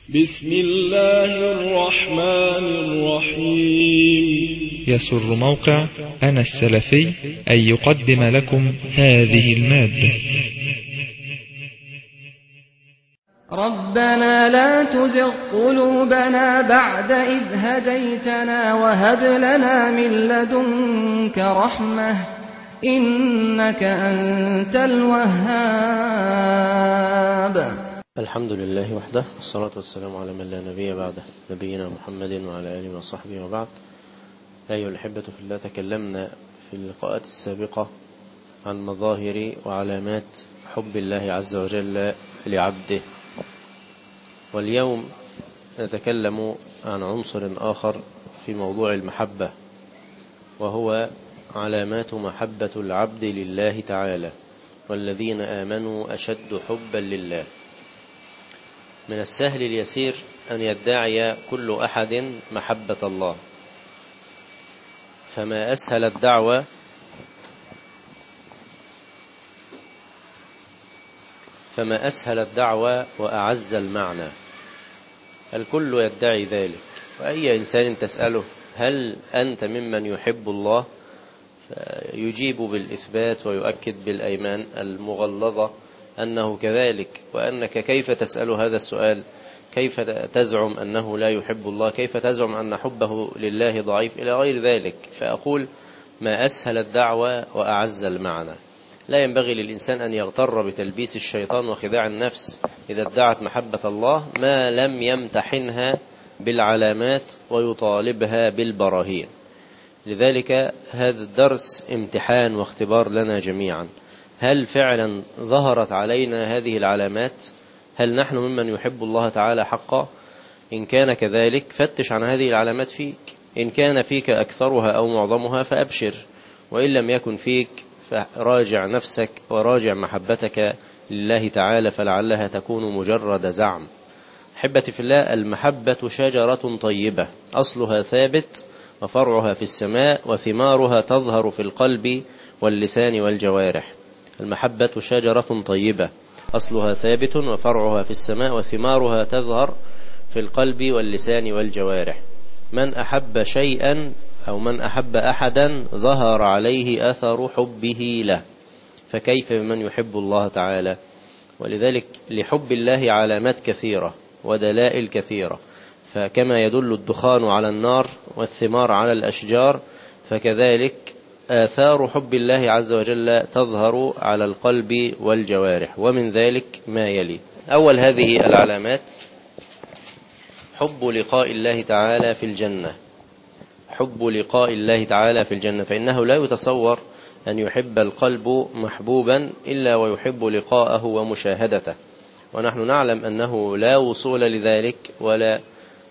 بسم الله الرحمن الرحيم يسر موقع أنا السلفي أن يقدم لكم هذه المادة ربنا لا تزغ قلوبنا بعد إذ هديتنا وهب لنا من لدنك رحمة إنك أنت الوهاب الحمد لله وحده والصلاة والسلام على من لا نبي بعده نبينا محمد وعلى آله وصحبه وبعد أيها الأحبة في الله تكلمنا في اللقاءات السابقة عن مظاهر وعلامات حب الله عز وجل لعبده واليوم نتكلم عن عنصر آخر في موضوع المحبة وهو علامات محبة العبد لله تعالى والذين آمنوا أشد حبا لله من السهل اليسير أن يدعي كل أحد محبة الله فما أسهل الدعوة فما أسهل الدعوة وأعز المعنى الكل يدعي ذلك وأي إنسان تسأله هل أنت ممن يحب الله يجيب بالإثبات ويؤكد بالأيمان المغلظة أنه كذلك وأنك كيف تسأل هذا السؤال كيف تزعم أنه لا يحب الله كيف تزعم أن حبه لله ضعيف إلى غير ذلك فأقول ما أسهل الدعوة وأعز المعنى لا ينبغي للإنسان أن يغتر بتلبيس الشيطان وخداع النفس إذا ادعت محبة الله ما لم يمتحنها بالعلامات ويطالبها بالبراهين لذلك هذا الدرس امتحان واختبار لنا جميعا هل فعلا ظهرت علينا هذه العلامات هل نحن ممن يحب الله تعالى حقا إن كان كذلك فتش عن هذه العلامات فيك إن كان فيك أكثرها أو معظمها فأبشر وإن لم يكن فيك فراجع نفسك وراجع محبتك لله تعالى فلعلها تكون مجرد زعم حبتي في الله المحبة شجرة طيبة أصلها ثابت وفرعها في السماء وثمارها تظهر في القلب واللسان والجوارح المحبة شجرة طيبة أصلها ثابت وفرعها في السماء وثمارها تظهر في القلب واللسان والجوارح من أحب شيئا أو من أحب أحدا ظهر عليه أثر حبه له فكيف بمن يحب الله تعالى ولذلك لحب الله علامات كثيرة ودلائل كثيرة فكما يدل الدخان على النار والثمار على الأشجار فكذلك آثار حب الله عز وجل تظهر على القلب والجوارح ومن ذلك ما يلي أول هذه العلامات حب لقاء الله تعالى في الجنة حب لقاء الله تعالى في الجنة فإنه لا يتصور أن يحب القلب محبوبا إلا ويحب لقاءه ومشاهدته ونحن نعلم أنه لا وصول لذلك ولا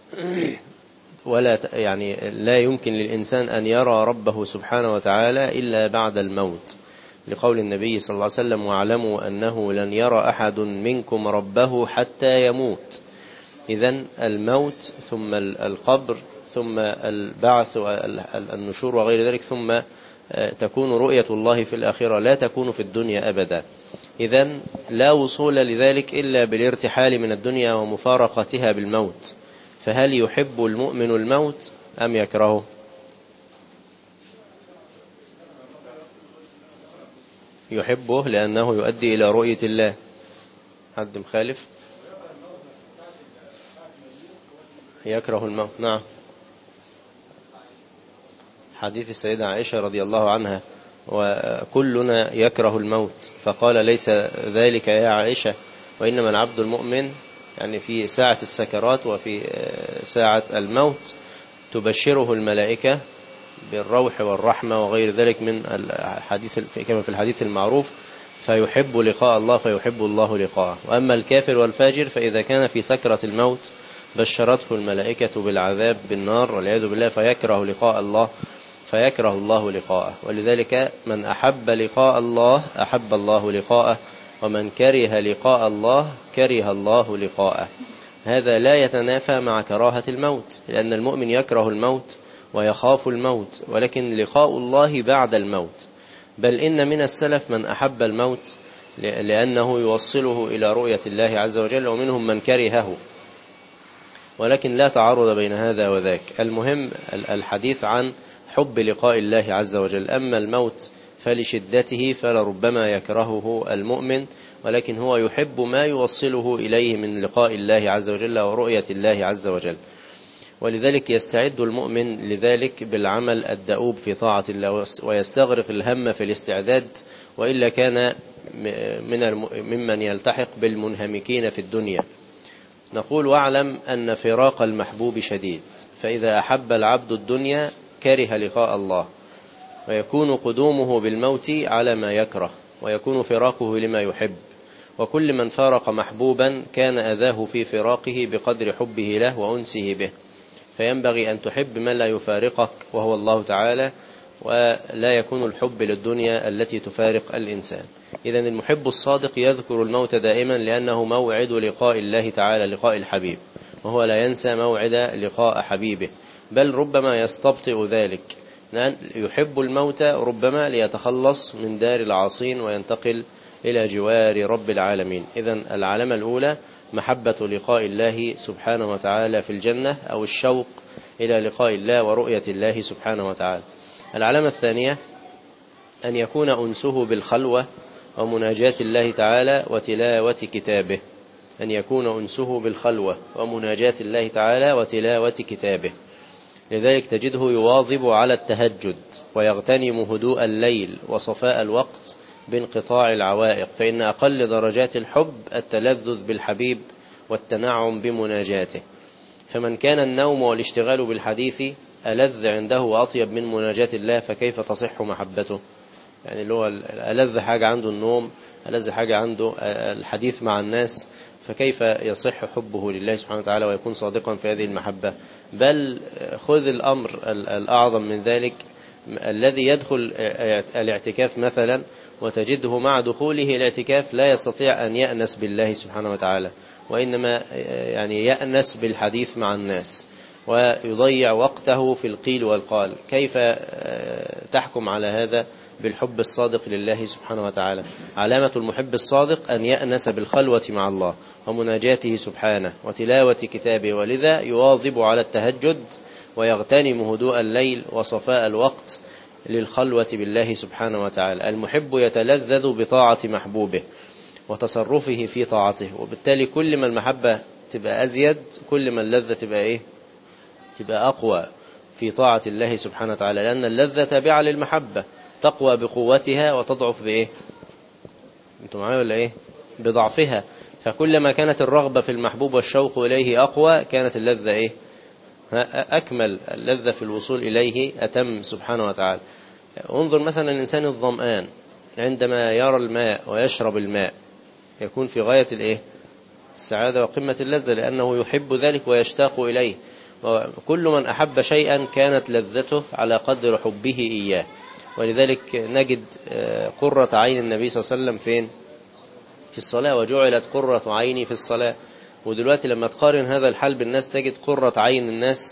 ولا يعني لا يمكن للإنسان أن يرى ربه سبحانه وتعالى إلا بعد الموت لقول النبي صلى الله عليه وسلم واعلموا أنه لن يرى أحد منكم ربه حتى يموت إذا الموت ثم القبر ثم البعث والنشور وغير ذلك ثم تكون رؤية الله في الآخرة لا تكون في الدنيا أبدا إذا لا وصول لذلك إلا بالارتحال من الدنيا ومفارقتها بالموت فهل يحب المؤمن الموت أم يكرهه يحبه لأنه يؤدي إلى رؤية الله حد مخالف يكره الموت نعم حديث السيدة عائشة رضي الله عنها وكلنا يكره الموت فقال ليس ذلك يا عائشة وإنما العبد المؤمن يعني في ساعة السكرات وفي ساعة الموت تبشره الملائكة بالروح والرحمة وغير ذلك من الحديث كما في الحديث المعروف فيحب لقاء الله فيحب الله لقاءه وأما الكافر والفاجر فإذا كان في سكرة الموت بشرته الملائكة بالعذاب بالنار والعياذ بالله فيكره لقاء الله فيكره الله لقاءه ولذلك من أحب لقاء الله أحب الله لقاءه ومن كره لقاء الله كره الله لقاءه هذا لا يتنافى مع كراهة الموت لأن المؤمن يكره الموت ويخاف الموت ولكن لقاء الله بعد الموت بل إن من السلف من أحب الموت لأنه يوصله إلى رؤية الله عز وجل ومنهم من كرهه ولكن لا تعارض بين هذا وذاك المهم الحديث عن حب لقاء الله عز وجل أما الموت فلشدته فلربما يكرهه المؤمن ولكن هو يحب ما يوصله إليه من لقاء الله عز وجل ورؤية الله عز وجل ولذلك يستعد المؤمن لذلك بالعمل الدؤوب في طاعة الله ويستغرق الهم في الاستعداد وإلا كان من ممن يلتحق بالمنهمكين في الدنيا نقول واعلم أن فراق المحبوب شديد فإذا أحب العبد الدنيا كره لقاء الله ويكون قدومه بالموت على ما يكره ويكون فراقه لما يحب وكل من فارق محبوبا كان أذاه في فراقه بقدر حبه له وأنسه به فينبغي أن تحب من لا يفارقك وهو الله تعالى ولا يكون الحب للدنيا التي تفارق الإنسان إذا المحب الصادق يذكر الموت دائما لأنه موعد لقاء الله تعالى لقاء الحبيب وهو لا ينسى موعد لقاء حبيبه بل ربما يستبطئ ذلك يحب الموت ربما ليتخلص من دار العاصين وينتقل إلى جوار رب العالمين إذا العلامة الأولى محبة لقاء الله سبحانه وتعالى في الجنة أو الشوق إلى لقاء الله ورؤية الله سبحانه وتعالى العلامة الثانية أن يكون أنسه بالخلوة ومناجاة الله تعالى وتلاوة كتابه أن يكون أنسه بالخلوة ومناجاة الله تعالى وتلاوة كتابه لذلك تجده يواظب على التهجد ويغتنم هدوء الليل وصفاء الوقت بانقطاع العوائق فإن أقل درجات الحب التلذذ بالحبيب والتنعم بمناجاته فمن كان النوم والاشتغال بالحديث ألذ عنده وأطيب من مناجاة الله فكيف تصح محبته يعني اللي هو ألذ حاجة عنده النوم ألذ حاجة عنده الحديث مع الناس فكيف يصح حبه لله سبحانه وتعالى ويكون صادقا في هذه المحبة بل خذ الأمر الأعظم من ذلك الذي يدخل الاعتكاف مثلا وتجده مع دخوله الاعتكاف لا يستطيع أن يأنس بالله سبحانه وتعالى وإنما يعني يأنس بالحديث مع الناس ويضيع وقته في القيل والقال كيف تحكم على هذا بالحب الصادق لله سبحانه وتعالى علامة المحب الصادق أن يأنس بالخلوة مع الله ومناجاته سبحانه وتلاوة كتابه ولذا يواظب على التهجد ويغتنم هدوء الليل وصفاء الوقت للخلوة بالله سبحانه وتعالى المحب يتلذذ بطاعة محبوبه وتصرفه في طاعته وبالتالي كل ما المحبة تبقى أزيد كل ما اللذة تبقى إيه تبقى أقوى في طاعة الله سبحانه وتعالى لأن اللذة تابعة للمحبة تقوى بقوتها وتضعف بإيه انتم معايا ولا إيه بضعفها فكلما كانت الرغبة في المحبوب والشوق إليه أقوى كانت اللذة إيه أكمل اللذة في الوصول إليه أتم سبحانه وتعالى انظر مثلا الإنسان الظمآن عندما يرى الماء ويشرب الماء يكون في غاية الإيه السعادة وقمة اللذة لأنه يحب ذلك ويشتاق إليه وكل من أحب شيئا كانت لذته على قدر حبه إياه ولذلك نجد قرة عين النبي صلى الله عليه وسلم فين في الصلاة وجعلت قرة عيني في الصلاة ودلوقتي لما تقارن هذا الحال بالناس تجد قرة عين الناس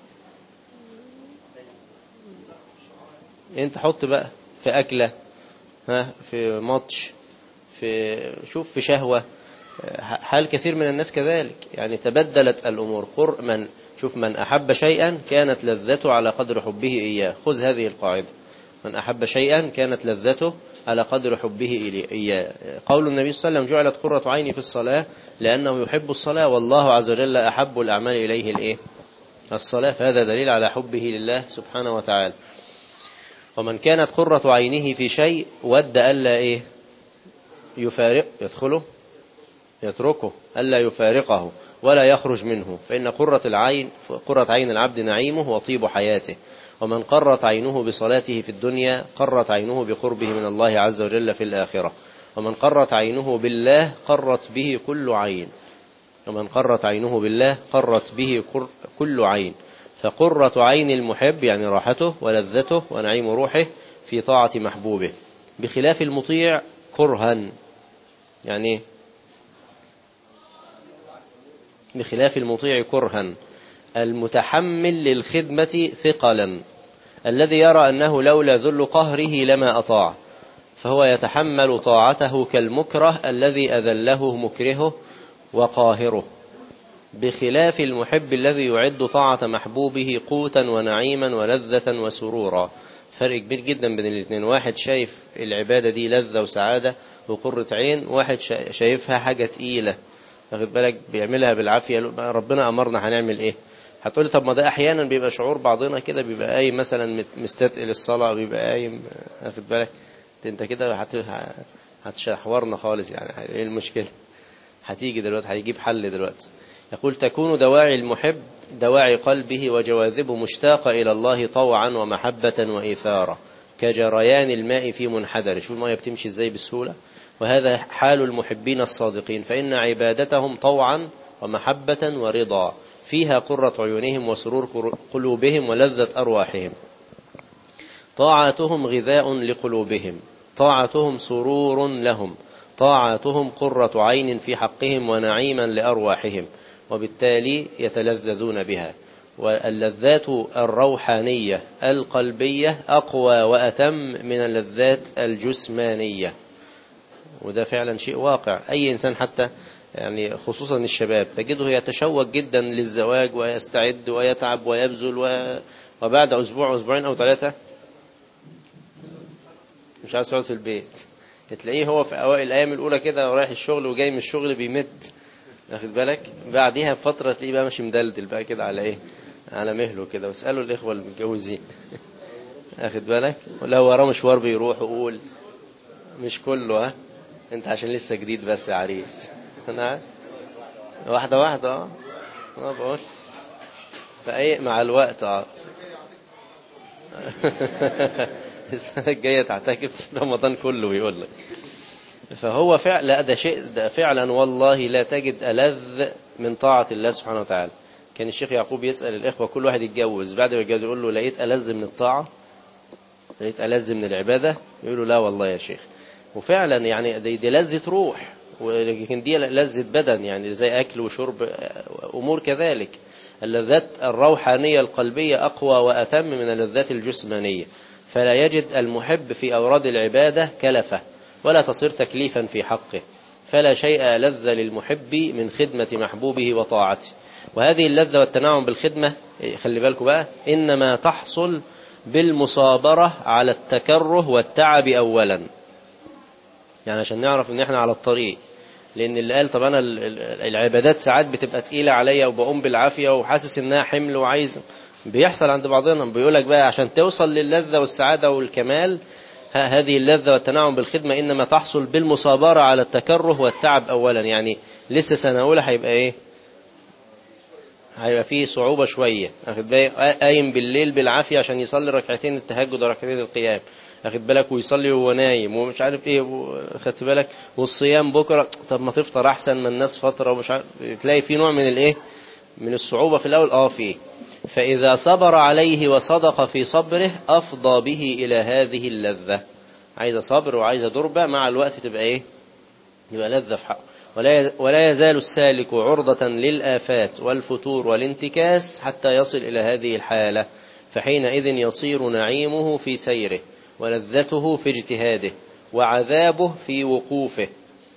انت حط بقى في أكلة ها في ماتش في شوف في شهوة حال كثير من الناس كذلك يعني تبدلت الأمور قر من شوف من أحب شيئا كانت لذته على قدر حبه إياه خذ هذه القاعدة من أحب شيئا كانت لذته على قدر حبه إياه قول النبي صلى الله عليه وسلم جعلت قرة عيني في الصلاة لأنه يحب الصلاة والله عز وجل أحب الأعمال إليه الإيه؟ الصلاة فهذا دليل على حبه لله سبحانه وتعالى ومن كانت قرة عينه في شيء ود ألا إيه يفارق يدخله يتركه ألا يفارقه ولا يخرج منه فإن قرة العين قرة عين العبد نعيمه وطيب حياته ومن قرت عينه بصلاته في الدنيا قرت عينه بقربه من الله عز وجل في الآخرة ومن قرت عينه بالله قرت به كل عين ومن قرت عينه بالله قرت به كل عين فقرة عين المحب يعني راحته ولذته ونعيم روحه في طاعة محبوبه بخلاف المطيع كرها يعني بخلاف المطيع كرها المتحمل للخدمة ثقلا الذي يرى أنه لولا ذل قهره لما أطاع فهو يتحمل طاعته كالمكره الذي أذله مكرهه وقاهره بخلاف المحب الذي يعد طاعة محبوبه قوتا ونعيما ولذة وسرورا فرق كبير جدا بين الاثنين واحد شايف العبادة دي لذة وسعادة وقرة عين واحد شايفها حاجة تقيلة واخد بالك بيعملها بالعافية ربنا أمرنا هنعمل إيه هتقولي طب ما ده أحيانا بيبقى شعور بعضنا كده بيبقى قايم مثلا مستثقل الصلاة بيبقى قايم واخد بالك انت كده هت... هتشحورنا خالص يعني ايه المشكلة هتيجي دلوقتي هيجيب حل دلوقتي يقول تكون دواعي المحب دواعي قلبه وجواذبه مشتاقة إلى الله طوعا ومحبة وإيثارا كجريان الماء في منحدر شو الماء بتمشي ازاي بسهولة وهذا حال المحبين الصادقين فإن عبادتهم طوعا ومحبة ورضا فيها قرة عيونهم وسرور قلوبهم ولذة أرواحهم طاعتهم غذاء لقلوبهم طاعتهم سرور لهم طاعتهم قرة عين في حقهم ونعيما لأرواحهم وبالتالي يتلذذون بها واللذات الروحانية القلبية أقوى وأتم من اللذات الجسمانية وده فعلا شيء واقع أي إنسان حتى يعني خصوصا الشباب تجده يتشوق جدا للزواج ويستعد ويتعب ويبذل و... وبعد أسبوع أسبوعين أو ثلاثة مش عايز يقعد في البيت تلاقيه هو في أوائل الأيام الأولى كده رايح الشغل وجاي من الشغل بيمد واخد بالك بعديها بفترة تلاقيه بقى ماشي مدلدل بقى كده على إيه على مهله كده واسألوا الإخوة المتجوزين واخد بالك لو وراه مشوار بيروح وقول مش كله ها انت عشان لسه جديد بس يا عريس انا واحدة واحدة اه اه بقول فايه مع الوقت اه السنة الجاية تعتكف رمضان كله بيقول لك فهو فعل لا ده شيء ده فعلا والله لا تجد ألذ من طاعة الله سبحانه وتعالى كان الشيخ يعقوب يسأل الإخوة كل واحد يتجوز بعد ما يتجوز يقول له لقيت ألذ من الطاعة لقيت ألذ من العبادة يقول له لا والله يا شيخ وفعلا يعني دي, دي لذة روح ولكن دي لذة بدن يعني زي أكل وشرب أمور كذلك اللذات الروحانية القلبية أقوى وأتم من اللذات الجسمانية فلا يجد المحب في أوراد العبادة كلفة ولا تصير تكليفا في حقه فلا شيء لذ للمحب من خدمة محبوبه وطاعته وهذه اللذة والتنعم بالخدمة خلي بالكم بقى إنما تحصل بالمصابرة على التكره والتعب أولا يعني عشان نعرف ان احنا على الطريق لان اللي قال طب انا العبادات ساعات بتبقى تقيلة عليا وبقوم بالعافية وحاسس انها حمل وعايز بيحصل عند بعضنا بيقولك بقى عشان توصل للذة والسعادة والكمال هذه اللذة والتنعم بالخدمة إنما تحصل بالمصابرة على التكره والتعب أولا يعني لسه سنة أولى هيبقى إيه هيبقى فيه صعوبة شوية أخد بالك قايم بالليل بالعافية عشان يصلي ركعتين التهجد وركعتين القيام أخد بالك ويصلي وهو نايم ومش عارف إيه خدت بالك والصيام بكرة طب ما تفطر أحسن من الناس فترة ومش عارف تلاقي في نوع من الإيه من الصعوبة في الأول آه فيه فإذا صبر عليه وصدق في صبره أفضى به إلى هذه اللذة عايزة صبر وعايزة دربة مع الوقت تبقى إيه يبقى لذة في حقه ولا ولا يزال السالك عرضة للآفات والفتور والانتكاس حتى يصل إلى هذه الحالة فحينئذ يصير نعيمه في سيره ولذته في اجتهاده وعذابه في وقوفه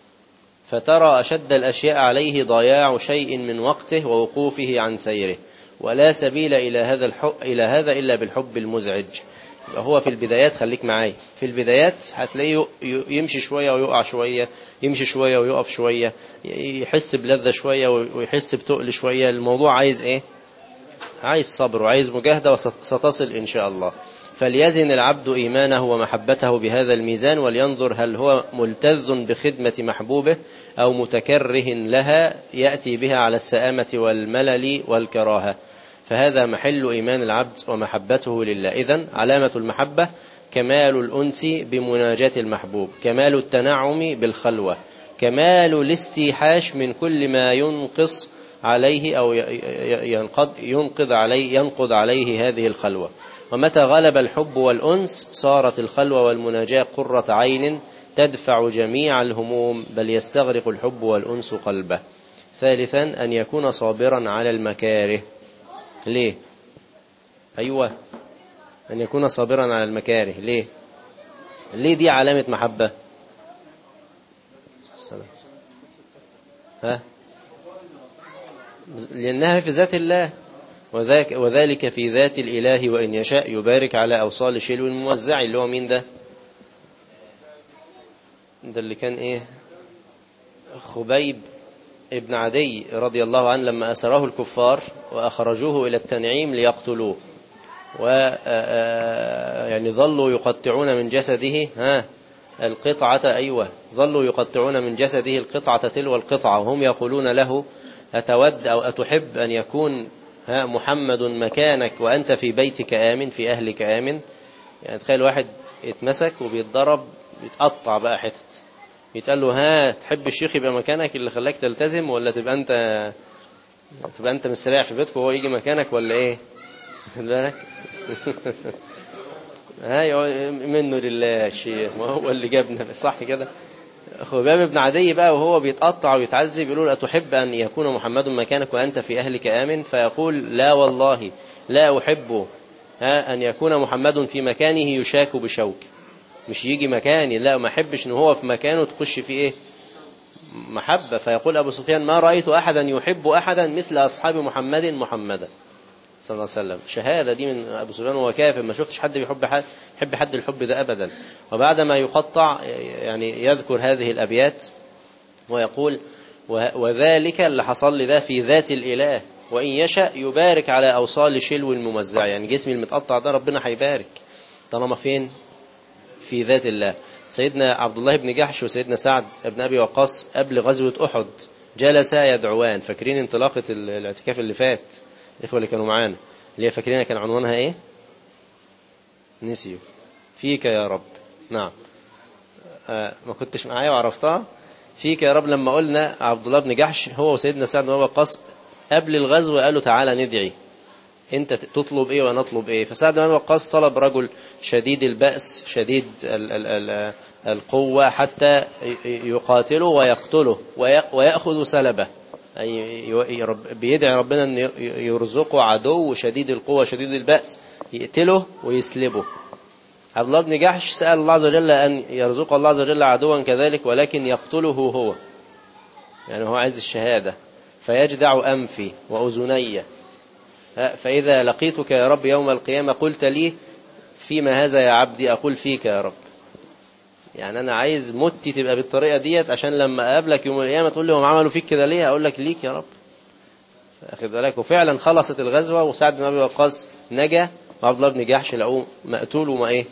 فترى أشد الأشياء عليه ضياع شيء من وقته ووقوفه عن سيره ولا سبيل إلى هذا الحب إلى هذا إلا بالحب المزعج هو في البدايات خليك معايا في البدايات هتلاقيه يمشي شوية ويقع شوية يمشي شوية ويقف شوية يحس بلذة شوية ويحس بتقل شوية الموضوع عايز ايه عايز صبر وعايز مجاهدة وستصل إن شاء الله فليزن العبد إيمانه ومحبته بهذا الميزان ولينظر هل هو ملتذ بخدمة محبوبه أو متكره لها يأتي بها على السآمة والملل والكراهة فهذا محل إيمان العبد ومحبته لله إذن علامة المحبة كمال الأنس بمناجاة المحبوب كمال التنعم بالخلوة كمال الاستيحاش من كل ما ينقص عليه أو ينقض, ينقض عليه ينقض عليه هذه الخلوة ومتى غلب الحب والأنس صارت الخلوة والمناجاة قرة عين تدفع جميع الهموم بل يستغرق الحب والأنس قلبه ثالثا أن يكون صابرا على المكاره ليه أيوة أن يكون صابرا على المكاره ليه ليه دي علامة محبة السلام. ها لأنها في ذات الله وذاك وذلك في ذات الإله وإن يشاء يبارك على أوصال شلو الموزع اللي هو مين ده ده اللي كان إيه خبيب ابن عدي رضي الله عنه لما أسره الكفار وأخرجوه إلى التنعيم ليقتلوه و يعني ظلوا يقطعون من جسده ها القطعة أيوة ظلوا يقطعون من جسده القطعة تلو القطعة وهم يقولون له أتود أو أتحب أن يكون ها محمد مكانك وأنت في بيتك آمن في أهلك آمن يعني تخيل واحد يتمسك وبيتضرب يتقطع بقى حتت يتقال له ها تحب الشيخ يبقى مكانك اللي خلاك تلتزم ولا تبقى أنت تبقى أنت مستريح في بيتك وهو يجي مكانك ولا إيه بالك ايوه منه لله الشيخ ما هو اللي جابنا صح كده خباب بن عدي بقى وهو بيتقطع ويتعذب يقولوا له أتحب أن يكون محمد مكانك وأنت في أهلك آمن فيقول لا والله لا أحب ها أن يكون محمد في مكانه يشاك بشوك مش يجي مكاني لا ما أحبش أن هو في مكانه تخش في إيه محبة فيقول أبو سفيان ما رأيت أحدا يحب أحدا مثل أصحاب محمد محمدا صلى الله عليه وسلم شهادة دي من أبو سفيان وهو كافر ما شفتش حد بيحب حد يحب حد الحب ده أبدا وبعد ما يقطع يعني يذكر هذه الأبيات ويقول وذلك اللي حصل لي ده في ذات الإله وإن يشاء يبارك على أوصال شلو الممزع يعني جسمي المتقطع ده ربنا هيبارك طالما فين في ذات الله سيدنا عبد الله بن جحش وسيدنا سعد بن أبي وقاص قبل غزوة أحد جلسا يدعوان فاكرين انطلاقة الاعتكاف اللي فات الإخوة اللي كانوا معانا اللي هي فاكرينها كان عنوانها إيه نسيوا فيك يا رب نعم آه ما كنتش معايا وعرفتها فيك يا رب لما قلنا عبد الله بن جحش هو وسيدنا سعد بن وقاص قبل الغزو قالوا تعالى ندعي انت تطلب ايه وانا اطلب ايه فسعد بن وقاص طلب رجل شديد البأس شديد ال ال ال القوة حتى يقاتله ويقتله ويأخذ سلبه أي بيدعي ربنا أن يرزقه عدو شديد القوة شديد البأس يقتله ويسلبه عبد الله بن جحش سأل الله عز وجل أن يرزق الله عز وجل عدوا كذلك ولكن يقتله هو يعني هو عايز الشهادة فيجدع أنفي وأذني فإذا لقيتك يا رب يوم القيامة قلت لي فيما هذا يا عبدي أقول فيك يا رب يعني أنا عايز متي تبقى بالطريقة ديت عشان لما أقابلك يوم القيامة تقول لي هم عملوا فيك كده ليه أقول لك ليك يا رب أخذ بالك وفعلا خلصت الغزوة وسعد بن أبي وقاص نجا وعبد الله بن جحش لقوه مقتول وما إيه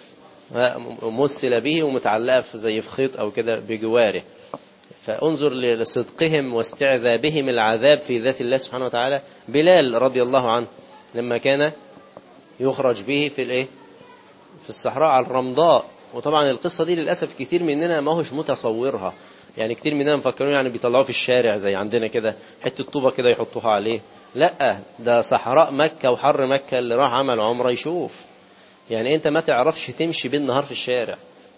مسل به ومتعلقة في زي في خيط أو كده بجواره فانظر لصدقهم واستعذابهم العذاب في ذات الله سبحانه وتعالى بلال رضي الله عنه لما كان يخرج به في الايه في الصحراء على الرمضاء وطبعا القصة دي للأسف كتير مننا ما هوش متصورها يعني كتير مننا مفكرون يعني بيطلعوه في الشارع زي عندنا كده حتة طوبة كده يحطوها عليه لا ده صحراء مكة وحر مكة اللي راح عمل عمرة يشوف يعني انت ما تعرفش تمشي بالنهار في الشارع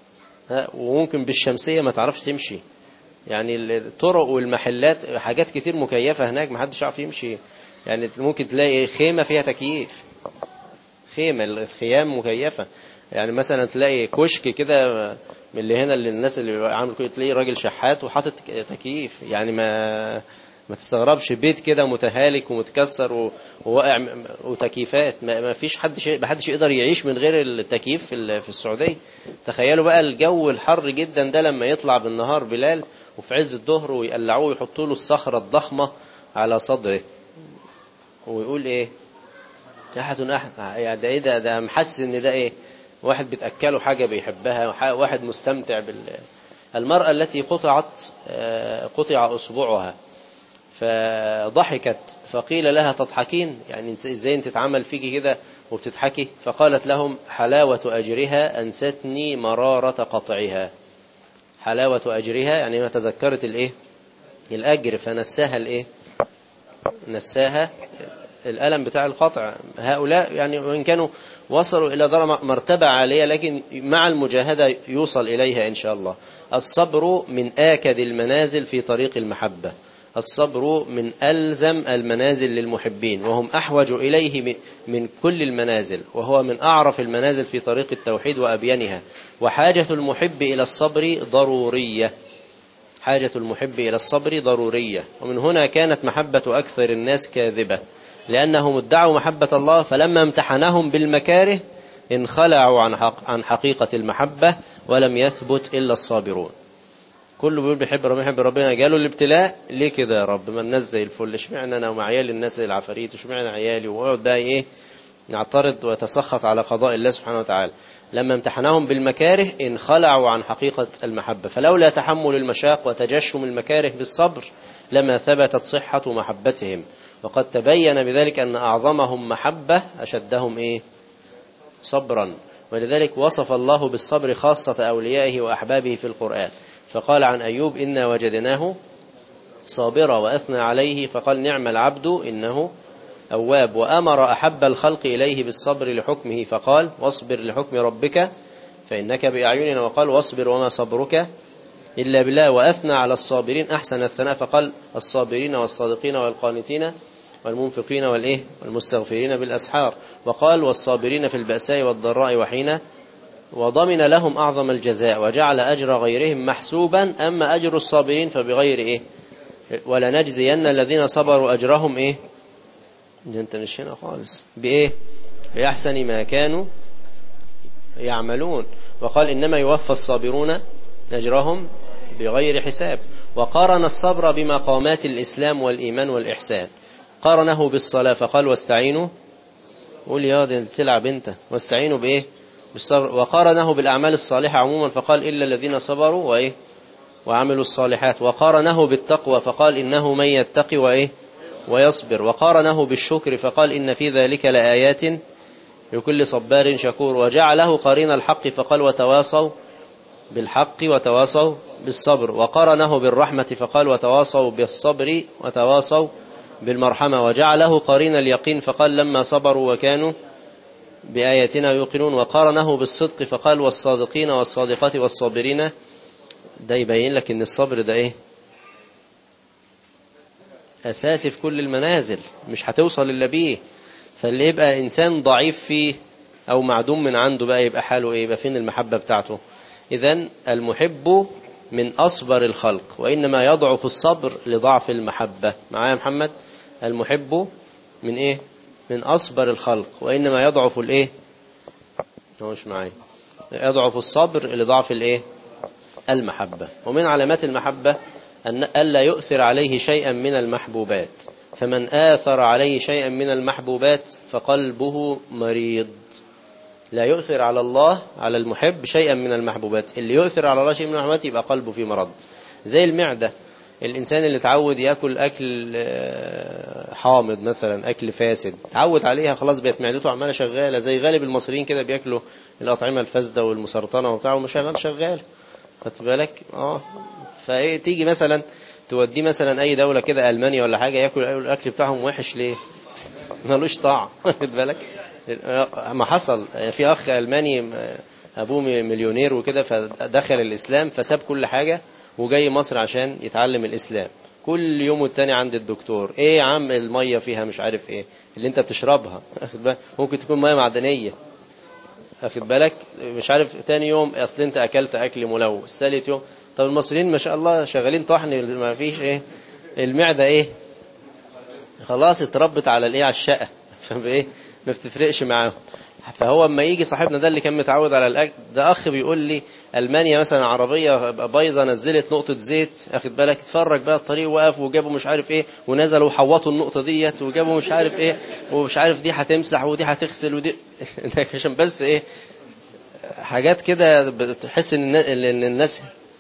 وممكن بالشمسية ما تعرفش تمشي يعني الطرق والمحلات حاجات كتير مكيفة هناك ما حدش يعرف يمشي يعني ممكن تلاقي خيمة فيها تكييف خيمة الخيام مكيفة يعني مثلا تلاقي كشك كده من اللي هنا اللي الناس اللي عامل كده تلاقي راجل شحات وحاطط تكييف يعني ما ما تستغربش بيت كده متهالك ومتكسر وواقع وتكييفات ما فيش حد شيء ما حدش يقدر يعيش من غير التكييف في في السعوديه تخيلوا بقى الجو الحر جدا ده لما يطلع بالنهار بلال وفي عز الظهر ويقلعوه ويحطوا له الصخره الضخمه على صدره ويقول ايه احد احد يعني ده ايه ده ده محسس ان ده ايه واحد بتاكله حاجه بيحبها واحد مستمتع بال المراه التي قطعت قطع اصبعها فضحكت فقيل لها تضحكين يعني ازاي انت تتعمل فيكي كده وبتضحكي فقالت لهم حلاوة أجرها أنستني مرارة قطعها حلاوة أجرها يعني ما تذكرت الايه الأجر فنساها الايه نساها الألم بتاع القطع هؤلاء يعني وإن كانوا وصلوا إلى مرتبة عالية لكن مع المجاهدة يوصل إليها إن شاء الله الصبر من آكد المنازل في طريق المحبة الصبر من ألزم المنازل للمحبين وهم أحوج إليه من كل المنازل وهو من أعرف المنازل في طريق التوحيد وأبينها وحاجة المحب إلى الصبر ضرورية حاجة المحب إلى الصبر ضرورية ومن هنا كانت محبة أكثر الناس كاذبة لأنهم ادعوا محبة الله فلما امتحنهم بالمكاره انخلعوا عن, حق عن حقيقة المحبة ولم يثبت إلا الصابرون كله بيقول بيحب ربنا يحب ربنا جاله الابتلاء ليه كده يا رب ما الناس زي الفل اشمعنى انا ومع عيالي الناس زي العفاريت اشمعنى عيالي ويقعد بقى ايه يعترض ويتسخط على قضاء الله سبحانه وتعالى لما امتحناهم بالمكاره انخلعوا عن حقيقة المحبة فلولا تحمل المشاق وتجشم المكاره بالصبر لما ثبتت صحة محبتهم وقد تبين بذلك أن أعظمهم محبة أشدهم إيه صبرا ولذلك وصف الله بالصبر خاصة أوليائه وأحبابه في القرآن فقال عن أيوب إنا وجدناه صابرا وأثنى عليه فقال نعم العبد إنه أواب وأمر أحب الخلق إليه بالصبر لحكمه فقال واصبر لحكم ربك فإنك بأعيننا وقال واصبر وما صبرك إلا بالله وأثنى على الصابرين أحسن الثناء فقال الصابرين والصادقين والقانتين والمنفقين والإيه والمستغفرين بالأسحار وقال والصابرين في البأساء والضراء وحين وضمن لهم أعظم الجزاء وجعل أجر غيرهم محسوبا أما أجر الصابرين فبغير إيه ولنجزين الذين صبروا أجرهم إيه ده أنت مش هنا خالص بإيه بأحسن ما كانوا يعملون وقال إنما يوفى الصابرون أجرهم بغير حساب وقارن الصبر بمقامات الإسلام والإيمان والإحسان قارنه بالصلاة فقال واستعينوا قول يا دي بتلعب انت واستعينوا بإيه بالصبر وقارنه بالأعمال الصالحة عموما فقال إلا الذين صبروا وإيه وعملوا الصالحات وقارنه بالتقوى فقال إنه من يتقي وإيه ويصبر وقارنه بالشكر فقال إن في ذلك لآيات لكل صبار شكور وجعله قرين الحق فقال وتواصوا بالحق وتواصوا بالصبر وقارنه بالرحمة فقال وتواصوا بالصبر وتواصوا بالمرحمة وجعله قرين اليقين فقال لما صبروا وكانوا بآياتنا يوقنون وقارنه بالصدق فقال والصادقين والصادقات والصابرين ده يبين لك ان الصبر ده ايه اساسي في كل المنازل مش هتوصل الا بيه فاللي يبقى انسان ضعيف فيه او معدوم من عنده بقى يبقى حاله ايه يبقى فين المحبة بتاعته اذا المحب من اصبر الخلق وانما يضعف الصبر لضعف المحبة معايا محمد المحب من ايه من أصبر الخلق وإنما يضعف الإيه هو مش معايا يضعف الصبر لضعف الإيه المحبة ومن علامات المحبة أن ألا يؤثر عليه شيئا من المحبوبات فمن آثر عليه شيئا من المحبوبات فقلبه مريض لا يؤثر على الله على المحب شيئا من المحبوبات اللي يؤثر على الله شيئا من المحبوبات يبقى قلبه في مرض زي المعدة الإنسان اللي تعود يأكل أكل حامض مثلا أكل فاسد تعود عليها خلاص بقت معدته عمالة شغالة زي غالب المصريين كده بيأكلوا الأطعمة الفاسدة والمسرطنة وبتاع ومش شغال شغال خدت بالك اه فايه تيجي مثلا توديه مثلا أي دولة كده ألمانيا ولا حاجة يأكل الأكل بتاعهم وحش ليه ملوش طعم خد بالك ما حصل في أخ ألماني أبوه مليونير وكده فدخل الإسلام فساب كل حاجة وجاي مصر عشان يتعلم الإسلام كل يوم والتاني عند الدكتور ايه يا عم المية فيها مش عارف ايه اللي انت بتشربها اخد بالك ممكن تكون مية معدنية اخد بالك مش عارف تاني يوم اصل انت اكلت اكل ملوث ثالث يوم طب المصريين ما شاء الله شغالين طحن ما فيش ايه المعدة ايه خلاص اتربت على الايه على الشقة فايه ما بتفرقش معاهم فهو اما يجي صاحبنا ده اللي كان متعود على الاكل ده اخ بيقول لي المانيا مثلا عربيه بايظه نزلت نقطه زيت اخد بالك اتفرج بقى الطريق وقف وجابوا مش عارف ايه ونزلوا وحوطوا النقطه ديت وجابوا مش عارف ايه ومش عارف دي هتمسح ودي هتغسل ودي عشان بس ايه حاجات كده بتحس ان ان الناس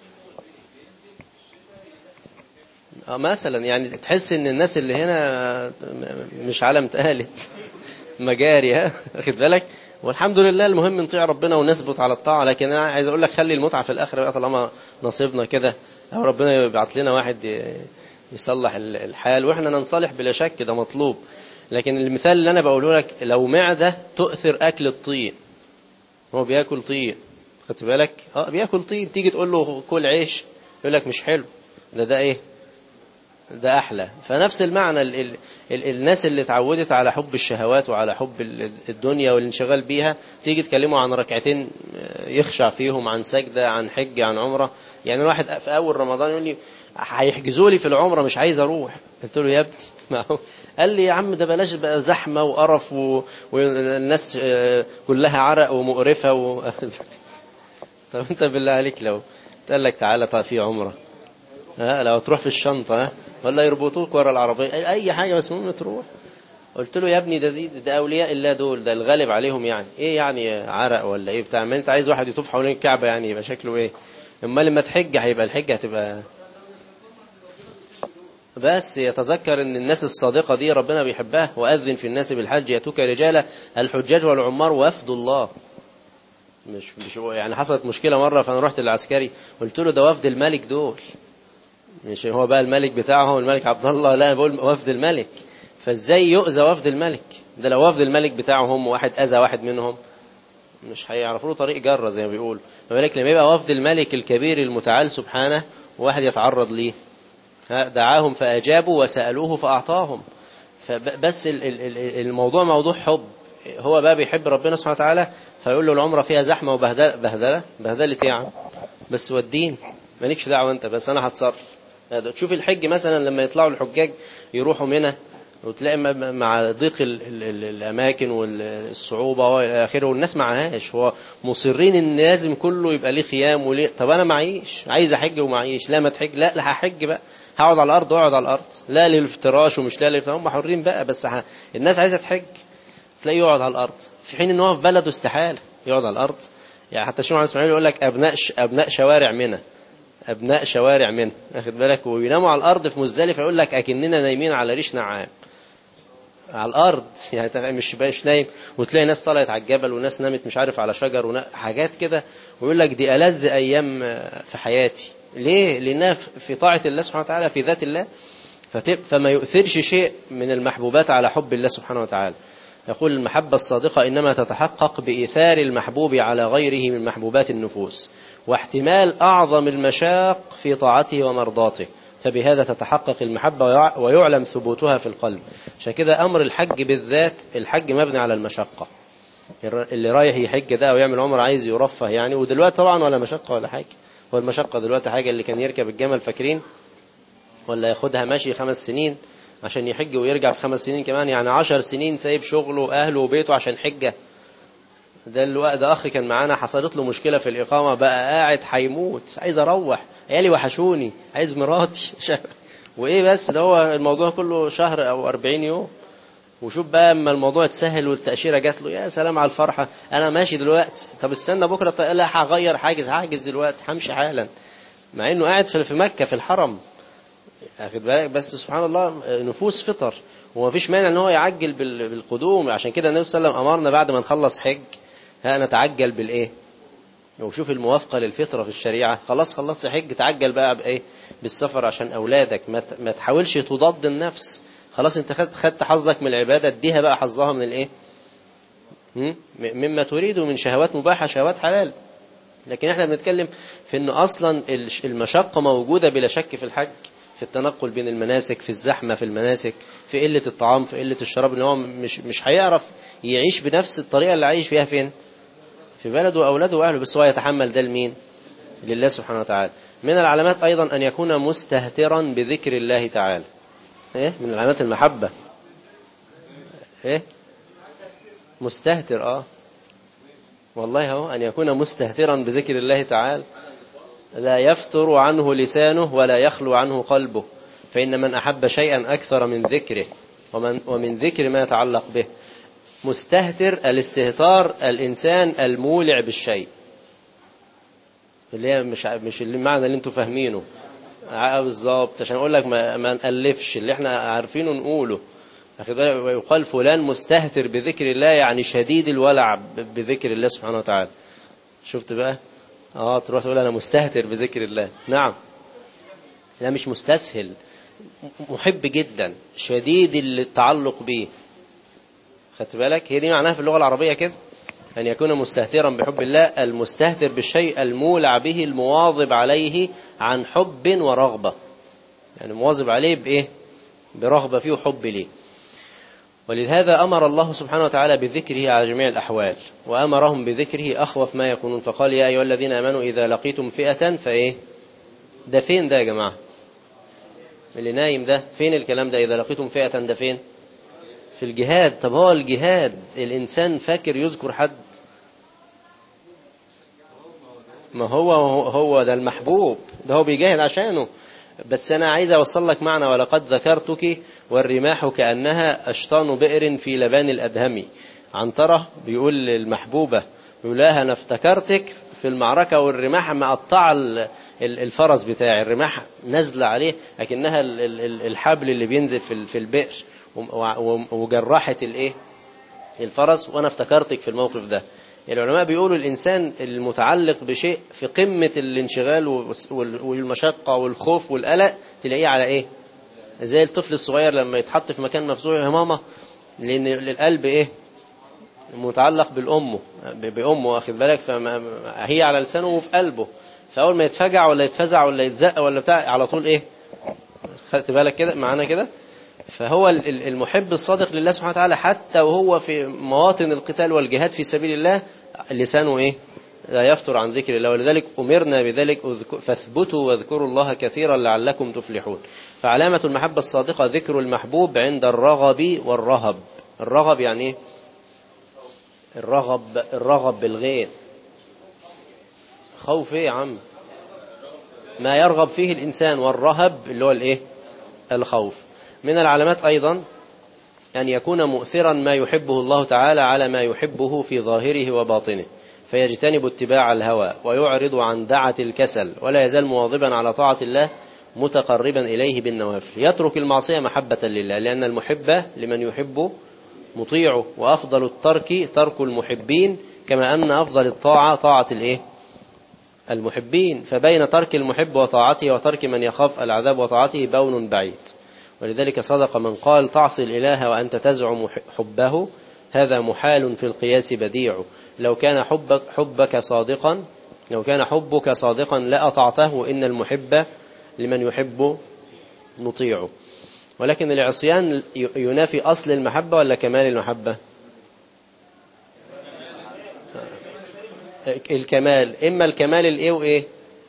مثلا يعني تحس ان الناس اللي هنا مش علم اتقالت مجاري ها واخد بالك والحمد لله المهم نطيع ربنا ونثبت على الطاعة لكن أنا عايز أقول لك خلي المتعة في الآخرة بقى طالما نصيبنا كده أو ربنا يبعت لنا واحد يصلح الحال وإحنا ننصلح بلا شك ده مطلوب لكن المثال اللي أنا بقوله لك لو معدة تؤثر أكل الطين هو بياكل طين خدت بالك اه بياكل طين تيجي تقول له كل عيش يقول لك مش حلو ده ده ايه ده أحلى فنفس المعنى ال ال ال الناس اللي اتعودت على حب الشهوات وعلى حب الدنيا والانشغال بيها تيجي تكلموا عن ركعتين يخشع فيهم عن سجدة عن حج عن عمرة يعني الواحد في اول رمضان يقول لي هيحجزوا لي في العمره مش عايز اروح قلت له يا ابني ما هو قال لي يا عم ده بلاش بقى زحمه وقرف و... والناس آه، كلها عرق ومقرفه و... طب انت بالله عليك لو قال لك تعالى طيب في عمره ها لو تروح في الشنطه ها ولا يربطوك ورا العربيه أي- اي حاجه بس المهم تروح قلت له يا ابني ده دي ده اولياء الله دول ده الغالب عليهم يعني ايه يعني عرق ولا ايه بتاع ما انت عايز واحد يطوف حوالين الكعبه يعني يبقى شكله ايه امال لما تحج هيبقى الحج هتبقى بس يتذكر ان الناس الصادقه دي ربنا بيحبها واذن في الناس بالحج ياتوك رجالا الحجاج والعمار وفد الله مش مش يعني حصلت مشكله مره فانا رحت للعسكري قلت له ده وفد الملك دول مش هو بقى الملك بتاعه هو الملك عبد الله لا أنا بقول وفد الملك فازاي يؤذى وفد الملك ده لو وفد الملك بتاعهم واحد اذى واحد منهم مش هيعرفوا له طريق جره زي ما بيقول ما بالك لما يبقى وفد الملك الكبير المتعال سبحانه وواحد يتعرض ليه ها، دعاهم فاجابوا وسالوه فاعطاهم فبس ال- ال- ال- الموضوع موضوع حب هو بقى بيحب ربنا سبحانه وتعالى فيقول له العمره فيها زحمه وبهدله بهدله بهدله ايه يا عم بس ودين مالكش دعوه انت بس انا هتصرف هذا تشوف الحج مثلا لما يطلعوا الحجاج يروحوا منى وتلاقي م- مع ضيق ال ال ال الاماكن والصعوبه والى اخره والناس معهاش هو مصرين ان لازم كله يبقى ليه خيام وليه طب انا معيش عايز احج ومعيش لا ما تحج لا لا هحج بقى هقعد على الارض واقعد على الارض لا للافتراش ومش لا للافتراش هم حرين بقى بس ه... الناس عايزه تحج تلاقيه يقعد على الارض في حين ان هو في بلده استحاله يقعد على الارض يعني حتى الشيخ محمد اسماعيل يقول لك ابناء ش... ابناء شوارع منى ابناء شوارع منى واخد بالك ويناموا على الارض في مزدلفه يقول لك اكننا نايمين على ريش نعام على الارض يعني أنت مش باش نايم وتلاقي ناس طلعت على الجبل وناس نامت مش عارف على شجر ونا... حاجات كده ويقول لك دي ألذ ايام في حياتي ليه لانها في طاعه الله سبحانه وتعالى في ذات الله فتب... فما يؤثرش شيء من المحبوبات على حب الله سبحانه وتعالى يقول المحبة الصادقة إنما تتحقق بإيثار المحبوب على غيره من محبوبات النفوس واحتمال أعظم المشاق في طاعته ومرضاته فبهذا تتحقق المحبة ويع- ويعلم ثبوتها في القلب عشان كده أمر الحج بالذات الحج مبني على المشقة الر- اللي رايح يحج ده أو يعمل عمر عايز يرفه يعني ودلوقتي طبعا ولا مشقة ولا حاجة هو المشقة دلوقتي حاجة اللي كان يركب الجمل فاكرين ولا ياخدها ماشي خمس سنين عشان يحج ويرجع في خمس سنين كمان يعني عشر سنين سايب شغله وأهله وبيته عشان حجة ده الوقت ده أخ كان معانا حصلت له مشكلة في الإقامة بقى قاعد هيموت عايز أروح عيالي وحشوني عايز مراتي وإيه بس ده هو الموضوع كله شهر أو أربعين يوم وشوف بقى اما الموضوع اتسهل والتأشيرة جات له يا سلام على الفرحة أنا ماشي دلوقتي طب استنى بكرة طيب لا هغير حاجز هحجز دلوقتي همشي حالا مع إنه قاعد في في مكة في الحرم واخد بالك بس سبحان الله نفوس فطر وما فيش مانع ان هو يعجل بال- بالقدوم عشان كده النبي صلى الله عليه وسلم امرنا بعد ما نخلص حج ها نتعجل بالايه وشوف الموافقه للفطره في الشريعه خلاص خلصت حج تعجل بقى بايه بالسفر عشان اولادك ما ت- ما تحاولش تضاد النفس خلاص انت خدت خدت حظك من العباده اديها بقى حظها من الايه هم؟ م- مما تريد من شهوات مباحه شهوات حلال لكن احنا بنتكلم في ان اصلا الش- المشقه موجوده بلا شك في الحج في التنقل بين المناسك في الزحمه في المناسك في قله الطعام في قله الشراب ان هو مش مش هيعرف يعيش بنفس الطريقه اللي عايش فيها فين في بلده واولاده واهله بس هو يتحمل ده لمين لله سبحانه وتعالى من العلامات ايضا ان يكون مستهترا بذكر الله تعالى ايه من علامات المحبه ايه مستهتر اه والله هو أن يكون مستهترا بذكر الله تعالى لا يفتر عنه لسانه ولا يخلو عنه قلبه فإن من أحب شيئا أكثر من ذكره ومن, ومن ذكر ما يتعلق به مستهتر الاستهتار الإنسان المولع بالشيء اللي هي مش مش اللي المعنى اللي انتوا فاهمينه آه بالظبط عشان اقول لك ما, ما نالفش اللي احنا عارفينه نقوله أخذ بالك؟ ويقال فلان مستهتر بذكر الله يعني شديد الولع ب- بذكر الله سبحانه وتعالى شفت بقى اه تروح تقول انا مستهتر بذكر الله نعم لا مش مستسهل م- محب جدا شديد التعلق به خدت بالك هي دي معناها في اللغة العربية كده أن يكون مستهترا بحب الله المستهتر بالشيء المولع به المواظب عليه عن حب ورغبة يعني مواظب عليه بإيه برغبة فيه وحب ليه ولهذا أمر الله سبحانه وتعالى بذكره على جميع الأحوال وأمرهم بذكره أخوف ما يكونون فقال يا أيها الذين آمنوا إذا لقيتم فئة فإيه ده فين ده يا جماعة اللي نايم ده فين الكلام ده إذا لقيتم فئة ده فين في الجهاد طب هو الجهاد الإنسان فاكر يذكر حد ما هو هو ده المحبوب ده هو بيجاهد عشانه بس أنا عايز أوصل لك معنى ولقد ذكرتك والرماح كأنها أشطان بئر في لبان الأدهم عنترة بيقول للمحبوبة بيقول لها أنا افتكرتك في المعركة والرماح مقطع الفرس بتاعي الرماح نازلة عليه لكنها الحبل اللي بينزل في البئر وجرحت الايه الفرس وانا افتكرتك في الموقف ده العلماء بيقولوا الإنسان المتعلق بشيء في قمة الانشغال والمشقة والخوف والقلق تلاقيه على إيه زي الطفل الصغير لما يتحط في مكان مفزوع يا ماما لأن القلب إيه متعلق بالأمه بأمه واخد بالك فهي على لسانه وفي قلبه فأول ما يتفجع ولا يتفزع ولا يتزق ولا بتاع على طول إيه خدت بالك كده معانا كده فهو المحب الصادق لله سبحانه وتعالى حتى وهو في مواطن القتال والجهاد في سبيل الله لسانه إيه لا يفتر عن ذكر الله ولذلك أمرنا بذلك فاثبتوا واذكروا الله كثيرا لعلكم تفلحون فعلامة المحبة الصادقة ذكر المحبوب عند الرغب والرهب الرغب يعني إيه الرغب الرغب بالغين خوف ايه يا عم ما يرغب فيه الإنسان والرهب اللي هو الايه الخوف من العلامات أيضا أن يكون مؤثرا ما يحبه الله تعالى على ما يحبه في ظاهره وباطنه فيجتنب اتباع الهوى ويعرض عن دعة الكسل ولا يزال مواظبا على طاعة الله متقربا إليه بالنوافل يترك المعصية محبة لله لأن المحبة لمن يحب مطيعه وأفضل الترك ترك المحبين كما أن أفضل الطاعة طاعة الإيه؟ المحبين فبين ترك المحب وطاعته وترك من يخاف العذاب وطاعته بون بعيد ولذلك صدق من قال تعصي الإله وأنت تزعم حبه هذا محال في القياس بديع لو كان حبك, حبك صادقا لو كان حبك صادقا لأطعته إن المحب لمن يحب مطيعه ولكن العصيان ينافي أصل المحبة ولا كمال المحبة الكمال إما الكمال الإيه وإيه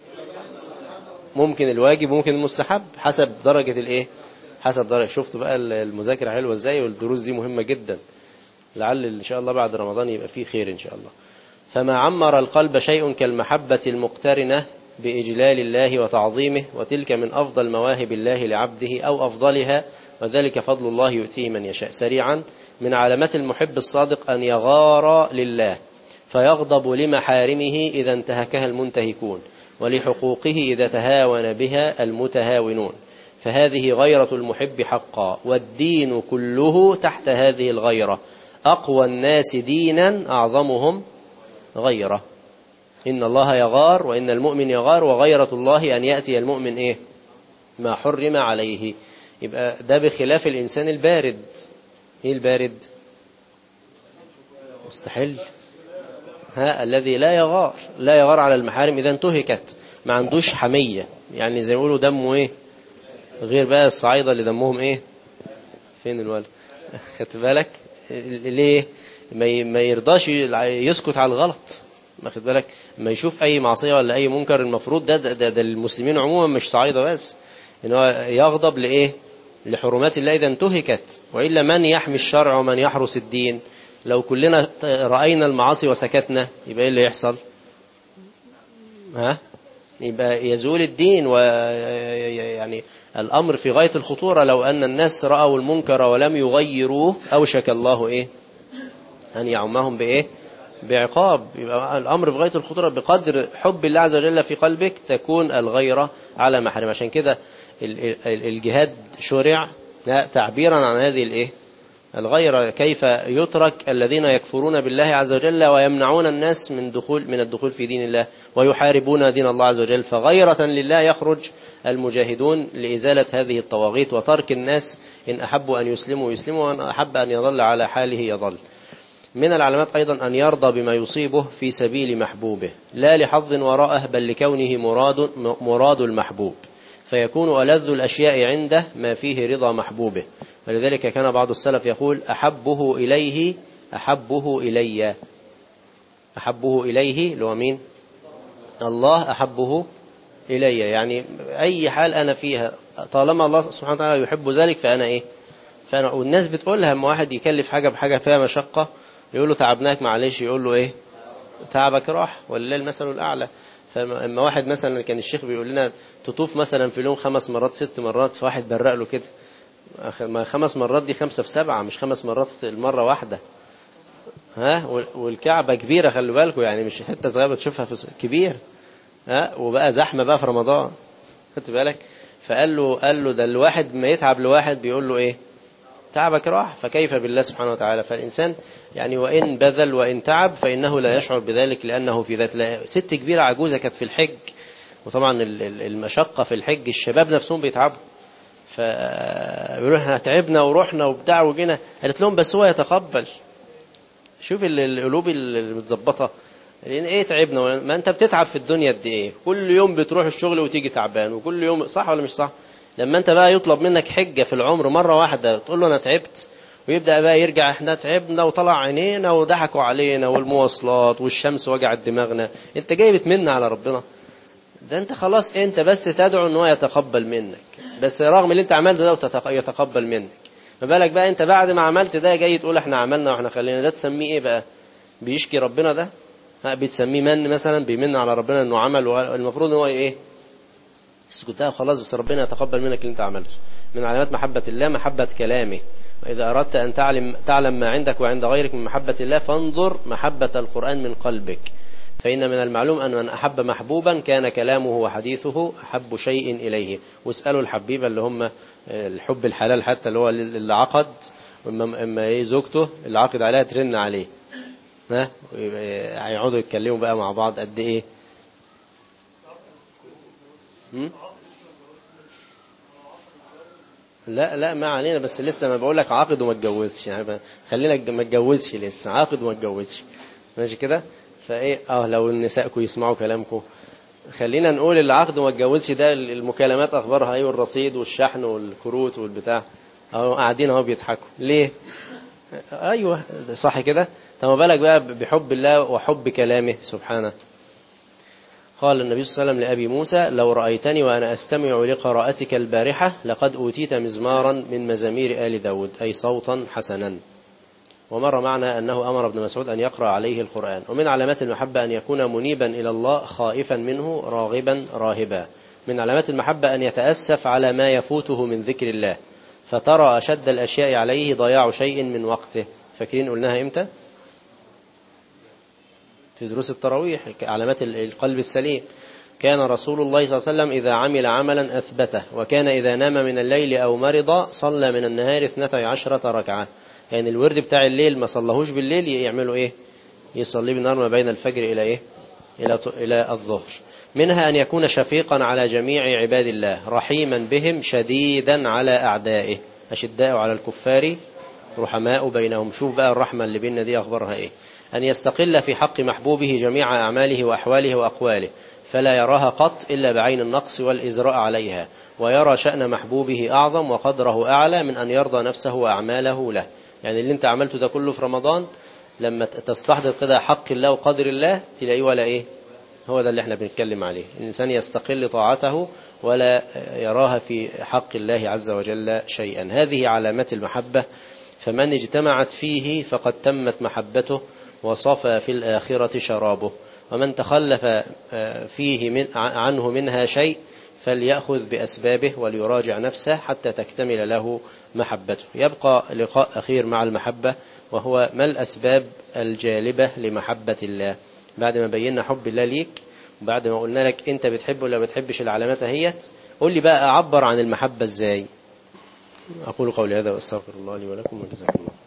ممكن الواجب ممكن المستحب حسب درجة الإيه حسب درجة شفتوا بقى المذاكرة حلوة إزاي والدروس دي مهمة جدا لعل إن شاء الله بعد رمضان يبقى فيه خير إن شاء الله فما عمر القلب شيء كالمحبة المقترنة بإجلال الله وتعظيمه وتلك من أفضل مواهب الله لعبده أو أفضلها وذلك فضل الله يؤتيه من يشاء سريعا من علامات المحب الصادق أن يغار لله فيغضب لمحارمه إذا انتهكها المنتهكون ولحقوقه إذا تهاون بها المتهاونون فهذه غيرة المحب حقا والدين كله تحت هذه الغيرة أقوى الناس دينا أعظمهم غيرة إن الله يغار وإن المؤمن يغار وغيرة الله أن يأتي المؤمن إيه ما حرم عليه يبقى ده بخلاف الإنسان البارد إيه البارد مستحيل ها الذي لا يغار لا يغار على المحارم إذا انتهكت ما عندوش حمية يعني زي ما يقولوا دمه إيه غير بقى الصعايدة اللي دمهم إيه فين الولد خدت بالك ليه ما يرضاش يسكت على الغلط ما خد بالك ما يشوف أي معصية ولا أي منكر المفروض ده ده, ده, ده المسلمين عموما مش صعيدة بس إن هو يغضب لإيه لحرمات الله إذا انتهكت وإلا من يحمي الشرع ومن يحرس الدين لو كلنا رأينا المعاصي وسكتنا يبقى إيه اللي يحصل ها يبقى يزول الدين ويعني الأمر في غاية الخطورة لو أن الناس رأوا المنكر ولم يغيروه أوشك الله إيه أن يعمهم بإيه بعقاب يبقى الأمر في غاية الخطورة بقدر حب الله عز وجل في قلبك تكون الغيرة على محرم عشان كده الجهاد شرع تعبيرا عن هذه الإيه الغيرة كيف يترك الذين يكفرون بالله عز وجل ويمنعون الناس من دخول من الدخول في دين الله ويحاربون دين الله عز وجل فغيرة لله يخرج المجاهدون لإزالة هذه الطواغيت وترك الناس إن أحبوا أن يسلموا يسلموا وأن أحب أن يظل على حاله يظل من العلامات أيضا أن يرضى بما يصيبه في سبيل محبوبه لا لحظ وراءه بل لكونه مراد, مراد المحبوب فيكون ألذ الأشياء عنده ما فيه رضا محبوبه ولذلك كان بعض السلف يقول أحبه إليه أحبه إلي أحبه إليه اللي هو مين الله أحبه إلي يعني أي حال أنا فيها طالما الله سبحانه وتعالى يحب ذلك فأنا إيه فأنا والناس بتقولها اما واحد يكلف حاجة بحاجة فيها مشقة يقول له تعبناك معلش يقول له إيه تعبك راح ولله المثل الأعلى فاما واحد مثلا كان الشيخ بيقول لنا تطوف مثلا في اليوم خمس مرات ست مرات فواحد برق له كده ما خمس مرات دي خمسة في سبعة مش خمس مرات المرة واحدة ها والكعبة كبيرة خلوا بالكم يعني مش حتة صغيرة بتشوفها في كبير ها وبقى زحمة بقى في رمضان خدت بالك فقال له قال له ده الواحد ما يتعب لواحد بيقول له ايه تعبك راح فكيف بالله سبحانه وتعالى فالإنسان يعني وإن بذل وإن تعب فإنه لا يشعر بذلك لأنه في ذات لا ست كبيرة عجوزة كانت في الحج وطبعا المشقة في الحج الشباب نفسهم بيتعبوا فبيقولوا احنا تعبنا ورحنا وبتاع وجينا قالت لهم بس هو يتقبل شوف القلوب المتظبطة لان ايه تعبنا ما انت بتتعب في الدنيا قد ايه كل يوم بتروح الشغل وتيجي تعبان وكل يوم صح ولا مش صح لما انت بقى يطلب منك حجة في العمر مرة واحدة تقول له انا تعبت ويبدأ بقى يرجع احنا تعبنا وطلع عينينا وضحكوا علينا والمواصلات والشمس وجعت دماغنا انت جاي بتمن على ربنا ده انت خلاص انت بس تدعو ان هو يتقبل منك بس رغم اللي انت عملته ده يتقبل منك ما بالك بقى انت بعد ما عملت ده جاي تقول احنا عملنا واحنا خلينا ده تسميه ايه بقى بيشكي ربنا ده بتسميه من مثلا بيمن على ربنا انه عمل المفروض ان هو ايه اسكت بقى خلاص بس ربنا يتقبل منك اللي انت عملته من علامات محبة الله محبة كلامه وإذا أردت أن تعلم, تعلم ما عندك وعند غيرك من محبة الله فانظر محبة القرآن من قلبك فإن من المعلوم أن من أحب محبوبا كان كلامه وحديثه أحب شيء إليه واسألوا الحبيبة اللي هم الحب الحلال حتى اللي هو اللي عقد اما ايه زوجته اللي عقد عليها ترن عليه ها هيقعدوا يتكلموا بقى مع بعض قد ايه لا لا ما علينا بس لسه ما بقول لك عاقد وما اتجوزش يعني خلينا ما اتجوزش لسه عاقد وما اتجوزش ماشي كده فايه اه لو النسائكم يسمعوا كلامكم خلينا نقول اللي عقد وما اتجوزش ده المكالمات اخبارها ايه والرصيد والشحن والكروت والبتاع اهو قاعدين اهو بيضحكوا ليه ايوه صح كده طب ما بالك بقى بحب الله وحب كلامه سبحانه قال النبي صلى الله عليه وسلم لأبي موسى لو رأيتني وأنا أستمع لقراءتك البارحة لقد أوتيت مزمارا من مزامير آل داود أي صوتا حسنا ومر معنا أنه أمر ابن مسعود أن يقرأ عليه القرآن ومن علامات المحبة أن يكون منيبا إلى الله خائفا منه راغبا راهبا من علامات المحبة أن يتأسف على ما يفوته من ذكر الله فترى أشد الأشياء عليه ضياع شيء من وقته فاكرين قلناها إمتى في دروس التراويح علامات القلب السليم كان رسول الله صلى الله عليه وسلم إذا عمل عملا أثبته وكان إذا نام من الليل أو مرض صلى من النهار اثنتي عشرة ركعة يعني الورد بتاع الليل ما صلهوش بالليل يعملوا إيه يصلي بالنهار ما بين الفجر إلى إيه إلى, إلى الظهر منها أن يكون شفيقا على جميع عباد الله رحيما بهم شديدا على أعدائه أشداء على الكفار رحماء بينهم شوف بقى الرحمة اللي بيننا دي أخبارها إيه أن يستقل في حق محبوبه جميع أعماله وأحواله وأقواله فلا يراها قط إلا بعين النقص والإزراء عليها ويرى شأن محبوبه أعظم وقدره أعلى من أن يرضى نفسه وأعماله له يعني اللي انت عملته ده كله في رمضان لما تستحضر كده حق الله وقدر الله تلاقيه ولا إيه هو ده اللي احنا بنتكلم عليه الإنسان يستقل طاعته ولا يراها في حق الله عز وجل شيئا هذه علامات المحبة فمن اجتمعت فيه فقد تمت محبته وصفى في الآخرة شرابه ومن تخلف فيه من عنه منها شيء فليأخذ بأسبابه وليراجع نفسه حتى تكتمل له محبته يبقى لقاء أخير مع المحبة وهو ما الأسباب الجالبة لمحبة الله بعد ما بينا حب الله ليك وبعد ما قلنا لك انت بتحب ولا بتحبش العلامات اهيت قول لي بقى اعبر عن المحبة ازاي اقول قولي هذا واستغفر الله لي ولكم وجزاكم الله